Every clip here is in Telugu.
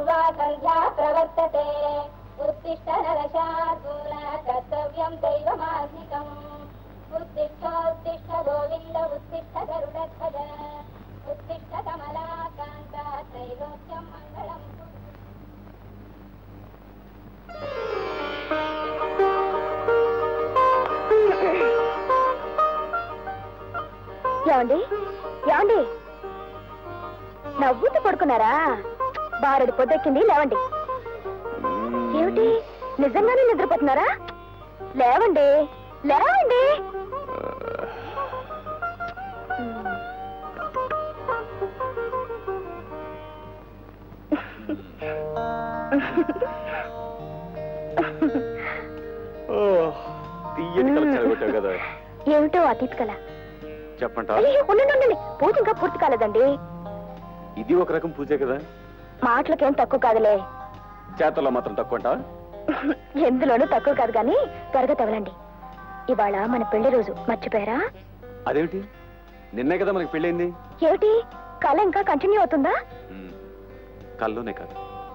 वा सन्ध्या प्रवर्तते उत्तिष्ठ नरशार्दूल कर्तव्यं दैवमाधिकम् उत्तिष्ठोत्तिष्ठ गोविन्द उत्तिष्ठ गरुडध्वज उत्तिष्ठ कमलाकान्त त्रैलोक्यं मङ्गलम् ఏమండి ఏమండి నవ్వుతూ పడుకున్నారా బారెడు పొద్దెక్కింది లేవండి ఏమిటి నిజంగానే నిద్రపోతున్నారా లేవండి లేవండి తీయటి కల చెడగొట్టావు కదా ఏమిటో అతీత్ కల చెప్పంట అయ్యో ఉండండి ఉండండి పూజ ఇంకా పూర్తి కాలేదండి ఇది ఒక రకం పూజే కదా మాటలకేం తక్కువ కాదులే చేతల్లో మాత్రం తక్కువ అంట ఎందులోనూ తక్కువ కాదు కానీ త్వరగా తగలండి ఇవాళ మన పెళ్లి రోజు మర్చిపోయారా అదేమిటి నిన్నే కదా మనకి పెళ్ళైంది ఏమిటి కళ ఇంకా కంటిన్యూ అవుతుందా ఉమ్, కల్లోనే కాదు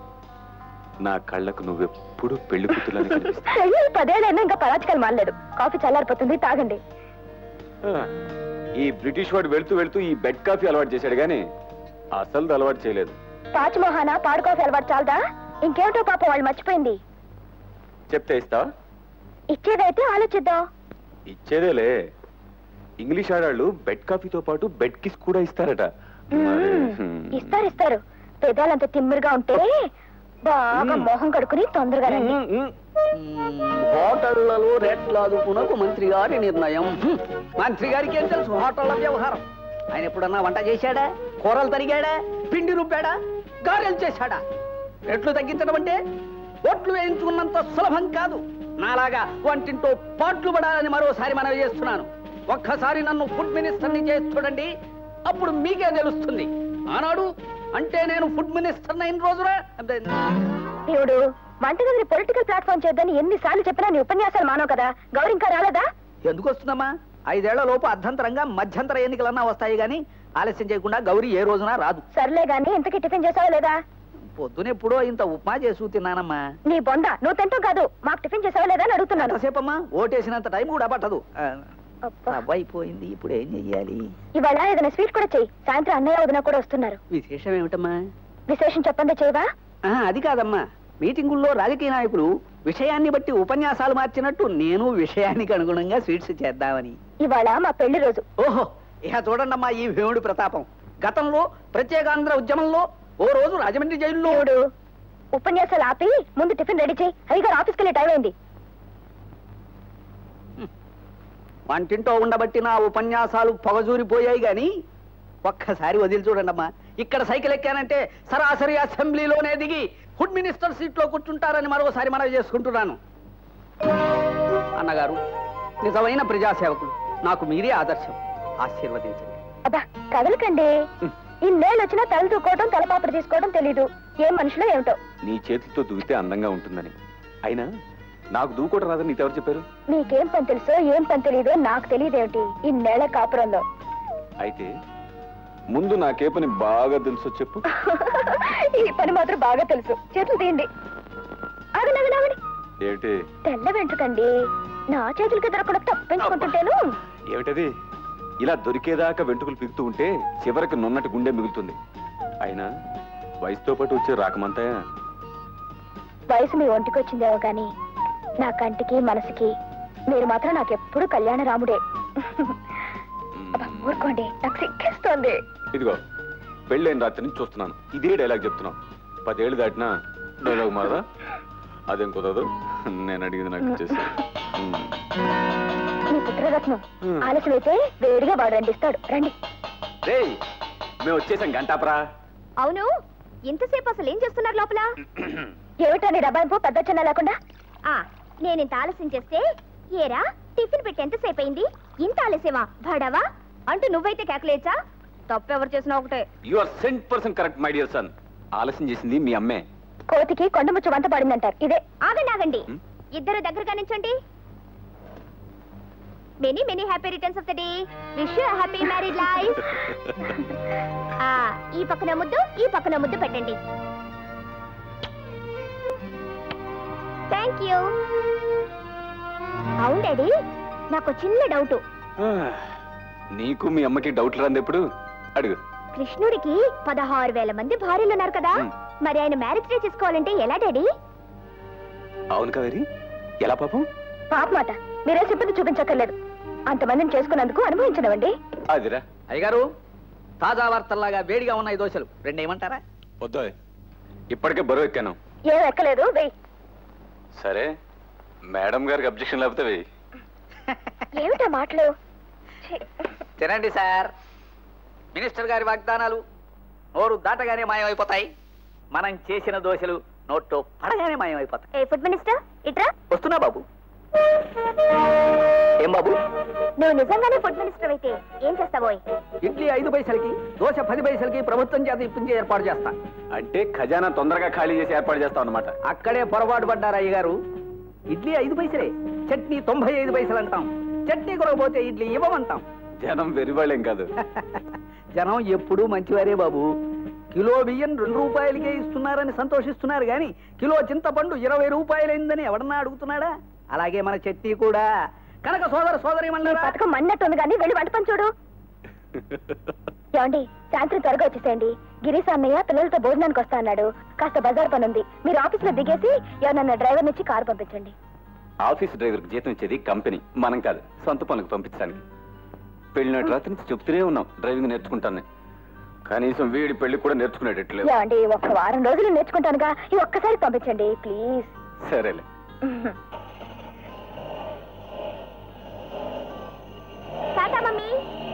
నా కళ్ళకు నువ్వెప్పుడు పెళ్లి కూతులని కనిపిస్తావు అయ్యో, ఈ పదేళ్ళైనా ఇంకా పరాచకాలు మానలేదు కాఫీ చల్లారిపోతుంది తాగండి ఆ, ఈ బ్రిటిష్ వాడు వెళ్తూ వెళ్తూ ఈ బెడ్ కాఫీ అలవాటు చేశాడు గాని అసలు అలవాటు చేయలేదు పాచిమోహన పాడు కాఫీ అలవాటు చాలదా ఇంకేమిటో పాపం వాళ్ళు మర్చిపోయింది చెప్తే ఇస్తావా ఇచ్చేదైతే ఆలోచిద్దాం ఇచ్చేదేలే ఇంగ్లీష్ ఆడాళ్ళు బెడ్ కాఫీతో పాటు బెడ్ కిస్ కూడా ఇస్తారట మరి, మ్మ్. హ్మ్. ఇస్తారు ఇస్తారు పెదాలంత తిమ్మిరిగా ఉంటే బాగా మ్మ్. మొహం కడుకుని తొందరగా రండి మ్మ్, మ్మ్. హోటళ్లలో రేట్లు అదుపునకు మంత్రి గారి నిర్ణయం హ్మ్. మంత్రి గారికి ఏం తెలుసు హోటళ్ల వ్యవహారం ఆయన ఎప్పుడన్నా వంట చేశాడా కూరలు తరిగాడా పిండి రుబ్బాడా గారెలు చేశాడా రేట్లు తగ్గించడం అంటే ఓట్లు వేయించుకున్నంత సులభం కాదు నాలాగా వంటింటో పాట్లు పడాలని మరోసారి మనవి చేస్తున్నాను ఒక్కసారి నన్ను ఫుడ్ మినిస్టర్ని చేసి చూడండి అప్పుడు మీకే తెలుస్తుంది ఆనాడు అంటే నేను ఫుడ్ మినిస్టర్ అయిన రోజురా అబ్బే, దేవుడు వంటగదిని పొలిటికల్ ప్లాట్ఫామ్ చేద్దని ఎన్నిసార్లు చెప్పినా నీ ఉపన్యాసాలు మానవు కదా గౌరీ ఇంకా రాలేదా ఎందుకు వస్తుందమ్మా ఐదేళ్ల లోపు అర్ధంతరంగా మధ్యంతర ఎన్నికలన్నా వస్తాయి గాని ఆలస్యం చేయకుండా గౌరీ ఏ రోజున రాదు సర్లే గాని ఇంతకీ టిఫిన్ చేసావా లేదా పొద్దునెప్పుడో ఇంత ఉప్మా చేసు తిన్నానమ్మా నీ బొంద నువ్వు తింటావు కాదు మాకు టిఫిన్ చేసావా లేదా అని అడుగుతున్నాను ఎంతసేపమ్మా ఓటేసినంత టైం కూడా పట్టదు ఆ, అబ్బా. అవ్వైపోయింది ఇప్పుడు ఏం చెయ్యాలి ఇవాళ ఏదైనా స్వీట్ కూడా చెయ్యి సాయంత్రం అన్నయ్య వదిన కూడా వస్తున్నారు విశేషం ఏమిటమ్మా విశేషం చెప్పండి చేయవా ఆ, అది కాదమ్మా మీటింగుల్లో రాజకీయ నాయకులు విషయాన్ని బట్టి ఉపన్యాసాలు మార్చినట్టు నేను విషయానికి అనుగుణంగా స్వీట్స్ చేద్దామని ఇవాళ మా పెళ్లి రోజు ఓహో ఇక చూడండమ్మా ఈ భీముడి ప్రతాపం గతంలో ప్రత్యేకాంధ్ర ఉద్యమంలో ఓ రోజు రాజమండ్రి జైల్లో దేవుడు ఉపన్యాసాలు ఆపి ముందు టిఫిన్ రెడీ చేయి అయ్యగారు ఆఫీస్కి వెళ్ళే టైం అయింది వంటింటో ఉండబట్టి నా ఉపన్యాసాలు పొగజూరిపోయాయి గాని ఒక్కసారి వదిలి చూడండమ్మా ఇక్కడ సైకిల్ ఎక్కానంటే సరాసరి అసెంబ్లీలోనే దిగి ఫుడ్ మినిస్టర్ సీట్లో కూర్చుంటారని మరోసారి మనవి చేసుకుంటున్నాను అన్నగారు నిజమైన ప్రజాసేవకుడు నాకు మీరే ఆదర్శం ఆశీర్వదించండి అబ్బా కదలకండి ఇన్నేళ్ళు వచ్చినా తల తూకోవడం తలపాపడి తీసుకోవడం తెలీదు ఏం మనుషులో ఏమిటో నీ చేతులతో దూకితే అందంగా ఉంటుందని అయినా నాకు దూకోవడం రాదని నీకెవరు చెప్పారు మీకేం పని తెలుసో ఏం పని తెలీదో నాకు తెలియదేమిటి ఇన్నేళ్ల కాపురంలో అయితే ముందు నాకే పని బాగా తెలుసో చెప్పు ఈ పని మాత్రం బాగా తెలుసు చేతులు తీయండి ఆగండి ఆగండి ఆగండి ఏమిటి తెల్ల వెంట్రుకండి నా చేతులకి దొరకకుండా తప్పించుకుంటుంటేను ఏమిటది ఇలా దొరికేదాకా వెంట్రుకలు పిగుతూ ఉంటే చివరికి నున్నటి గుండె మిగులుతుంది అయినా వయసుతో పాటు వచ్చే రాకమంతాయా వయసు మీ ఒంటికి వచ్చిందేమో గాని నా కంటికి మనసుకి మీరు మాత్రం నాకెప్పుడు కళ్యాణ రాముడే అబ్బా, ఊరుకోండి నాకు సిక్కేస్తోంది ఇదిగో పెళ్ళైన రాత్రి నుంచి చూస్తున్నాను ఇదే డైలాగ్ చెప్తున్నావు పదేళ్ళు దాటినా డైలాగ్ మారదా అదేం కుదరదు నేను అడిగింది నాకు ఇచ్చేసి మీ పుత్రరత్నం Hmm. ఆలస్యం అయితే వేడిగా వాడు రండిస్తాడు రండి రే మేము వచ్చేసాం గంటాపరా అవును ఇంతసేపు అసలు ఏం చేస్తున్నారు లోపల ఏమిటా నీ డబ్బాయింపు పెద్ద చిన్న లేకుండా నేను ఇంత ఆలస్యం చేస్తే ఏరా టిఫిన్ పెట్టి ఎంతసేపు అయింది ఇంత ఆలస్యమా భడవా అంటూ నువ్వైతే కేకలేచా తప్పెవరు చేసినా ఒకటే you are sent person correct my dear son ఆలస్యం చేసింది మీ అమ్మే కోతికి కొండముచ్చు వంత పడిందంటారు ఇదే ఆగండి ఆగండి Hmm? ఇద్దరు దగ్గరగా నించండి many many happy returns of the day wish you happy married life ఈ పక్కన ముద్దు ఈ పక్కన ముద్దు పెట్టండి థ్యాంక్ యూ అవును డాడీ నాకు చిన్న డౌట్ నీకు మీ అమ్మకి డౌట్లు రాంది ఎప్పుడు అడుగు కృష్ణుడికి పదహారు వేల మంది భార్యలు ఉన్నారు కదా Hmm. మరి ఆయన మ్యారేజ్ డే చేసుకోవాలంటే ఎలా డాడీ అవును కావేరి ఎలా పాపం పాప మాట మీరే చెప్పింది చూపించక్కర్లేదు అంతమందిని చేసుకున్నందుకు అనుభవించనివ్వండి అదిరా అయ్యగారు తాజా వార్తల్లాగా వేడిగా ఉన్నాయి దోశలు రెండు ఏమంటారా వద్దా ఇప్పటికే బరువు ఎక్కాను ఏం ఎక్కలేదు వెయ్యి సరే మేడం గారికి అబ్జెక్షన్ లేకపోతే వెయ్యి ఏమిటా మాటలు ఛీ. తినండి సార్ మినిస్టర్ గారి వాగ్దానాలు నోరు దాటగానే మాయమైపోతాయి మనం చేసిన దోశలు నోట్లో పడగానే మాయమైపోతాయి ఏ ఫుడ్ మినిస్టర్ ఇట్రా వస్తున్నా బాబు ఏం బాబు నువ్వు నిజంగానే ఫుడ్ మినిస్టర్ అయితే ఏం చేస్తావోయ్ ఇడ్లీ ఐదు పైసలకి దోశ పది పైసలకి ప్రభుత్వం చేత ఇప్పించి ఏర్పాటు చేస్తా అంటే ఖజానా తొందరగా ఖాళీ చేసి ఏర్పాటు చేస్తాం అనమాట అక్కడే పొరపాటు పడ్డారు అయ్య గారు ఇడ్లీ ఐదు పైసలే చట్నీ తొంభై ఐదు పైసలు అంటాం చట్నీ కొనకపోతే ఇడ్లీ ఇవ్వమంటాం జనం వెరివాళ్ళేం కాదు జనం ఎప్పుడూ మంచివారే బాబు కిలో బియ్యం రెండు రూపాయలకే ఇస్తున్నారని సంతోషిస్తున్నారు కానీ కిలో చింతపండు ఇరవై రూపాయలైందని ఎవడన్నా అడుగుతున్నాడా అలాగే మన చట్నీ కూడా కనుక సోదర సోదరి నీ పథకం మన్నట్టుంది కానీ వెళ్ళి వంట పని చూడు ఏమండి సాయంత్రం త్వరగా వచ్చేసేయండి గిరీశ్ అన్నయ్య పిల్లలతో భోజనానికి వస్తా అన్నాడు కాస్త బజార్ పని ఉంది మీరు ఆఫీస్ లో దిగేసి ఎవరన్నా డ్రైవర్ నుంచి కారు పంపించండి ఆఫీస్ డ్రైవర్కి జీతం ఇచ్చేది కంపెనీ మనం కాదు సొంత పనులకు పంపించడానికి పెళ్ళినట్టు రాత్రి నుంచి చెప్తూనే ఉన్నాం డ్రైవింగ్ నేర్చుకుంటాను కనీసం వీడి పెళ్లి కూడా నేర్చుకునేటట్లేదు ఏమండి ఒక్క వారం రోజులు నేర్చుకుంటానుగా ఈ ఒక్కసారి పంపించండి ప్లీజ్ సరేలే టాటా మమ్మీ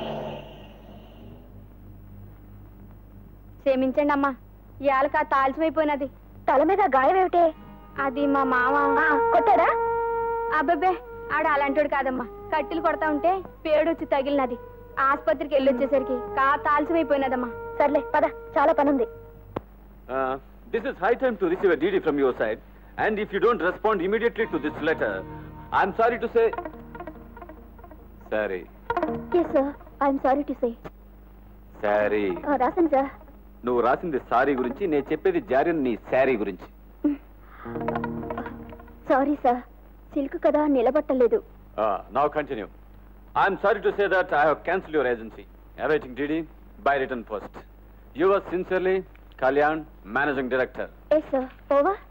క్షమించండి అమ్మా ఇవాళ తాల్చిపోయిపోయినది తల మీద గాయం ఏమిటే అది మా మామ ఆ, కొట్టాడా అబ్బబ్బే ఆడ అలాంటోడు కాదమ్మా కట్టెలు కొడతా ఉంటే పేడు వచ్చి తగిలినది ఆసుపత్రికి వెళ్ళి వచ్చేసరికి కా తాల్చిపోయిపోయినదమ్మా సర్లే పద చాలా పని ఉంది this is high time to receive DD from your side and if you don't respond immediately to this letter I'm sorry to say సరే yes sir I'm sorry to say సరే రాసాను సార్ నువ్వు రాసింది సారీ గురించి నేను చెప్పేది జారిన్ నీ శారీ గురించి సారీ సార్ సిల్క్ కదా నిలబట్టలేదు now continue I'm sorry to say that I have cancel your agency awaiting DD by return post your sincerely Kalyan managing director yes sir over